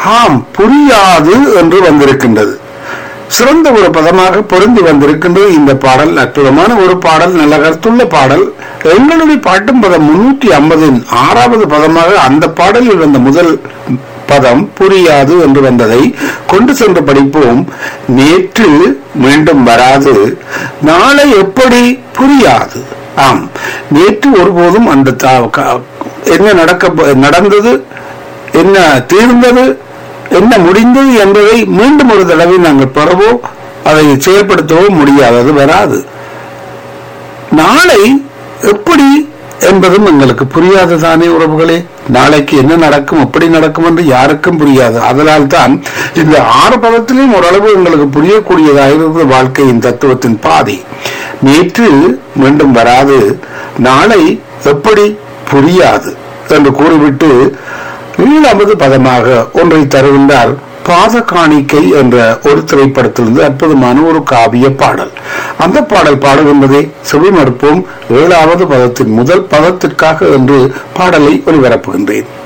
ஆம் புரியாது என்று வந்திருக்கின்றது சிறந்த ஒரு பதமாக பொருந்தி வந்திருக்கின்றது இந்த பாடல் அற்புதமான ஒரு பாடல் நல்ல கருத்துள்ள பாடல் எங்களுடைய பாட்டும் பதம் முன்னூற்றி ஐம்பதின் ஆறாவது பதமாக அந்த பாடலில் வந்த முதல் பதம் புரியாது என்று வந்ததை கொண்டு சென்று படிப்போம் நேற்று மீண்டும் வராது நாளை எப்படி புரியாது ஆம் நேற்று ஒருபோதும் அந்த தா- க- என்ன நடக்க நடந்தது என்ன தீர்ந்தது என்ன முடிந்தது என்பதை மீண்டும் ஒரு தடவை நாங்கள் பெறவோ அதை செயல்படுத்தவோ முடியாதது வராது நாளை எப்படி என்பதும் எங்களுக்கு புரியாது தானே உறவுகளே நாளைக்கு என்ன நடக்கும் எப்படி நடக்கும் என்று யாருக்கும் புரியாது அதனால் தான் இந்த ஆறு பதத்திலும் ஓரளவு எங்களுக்கு புரியக்கூடியதாக இருக்கிறது வாழ்க்கையின் தத்துவத்தின் பாதி நேற்று மீண்டும் வராது நாளை எப்படி புரியாது என்று கூறிவிட்டு ஏழாவது பதமாக ஒன்றை தருகின்றார் பாத காணிக்கை என்ற ஒரு திரைப்படத்திலிருந்து அற்புதமான ஒரு காவிய பாடல் அந்த பாடல் பாடுகின்றதை செவிமடுப்போம் ஏழாவது பதத்தின் முதல் பதத்திற்காக என்று பாடலை ஒளிபரப்புகின்றேன்